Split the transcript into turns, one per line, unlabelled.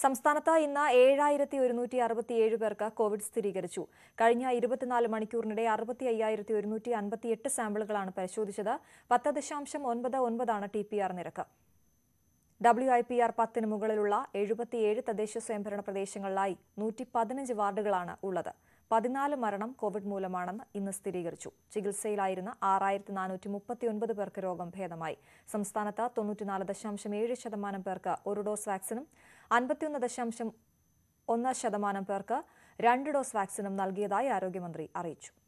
സംസ്ഥാനത്ത് ഇന്ന് ഏഴായിരത്തി ഒരുന്നൂറ്റി അറുപത്തിയേഴ് പേർക്ക് കോവിഡ് സ്ഥിരീകരിച്ചു കഴിഞ്ഞ ഇരുപത്തിനാല് മണിക്കൂറിനിടെ അറുപത്തി അയ്യായിരത്തി ഒരുന്നൂറ്റി അൻപത്തിയെട്ട് സാമ്പിളുകളാണ് പരിശോധിച്ചത് പത്ത് ദശാംശം ഒൻപത് ഒൻപതാണ് ടി പി ആർ നിരക്ക് ഡബ്ല്യു ഐ പി ആർ പത്തിന് മുകളിലുള്ള എഴുപത്തിയേഴ് തദ്ദേശ സ്വയംഭരണ പ്രദേശങ്ങളിലായി നൂറ്റി പതിനഞ്ച് വാർഡുകളാണ് ഉള്ളത് പതിനാല് മരണം കോവിഡ് മൂലമാണെന്ന് ഇന്ന് സ്ഥിരീകരിച്ചു ചികിത്സയിലായിരുന്ന ആറായിരത്തി നാനൂറ്റി മുപ്പത്തിയൊൻപത് പേർക്ക് രോഗം ഭേദമായി സംസ്ഥാനത്ത് തൊണ്ണൂറ്റിനാല് ദശാംശം ഏഴ് ശതമാനം പേർക്ക് ഒരു ഡോസ് വാക്സിനും അൻപത്തിയൊന്ന് ദശാംശം ഒന്ന് ശതമാനം പേർക്ക് രണ്ട് ഡോസ് വാക്സിനും നൽകിയതായി ആരോഗ്യമന്ത്രി അറിയിച്ചു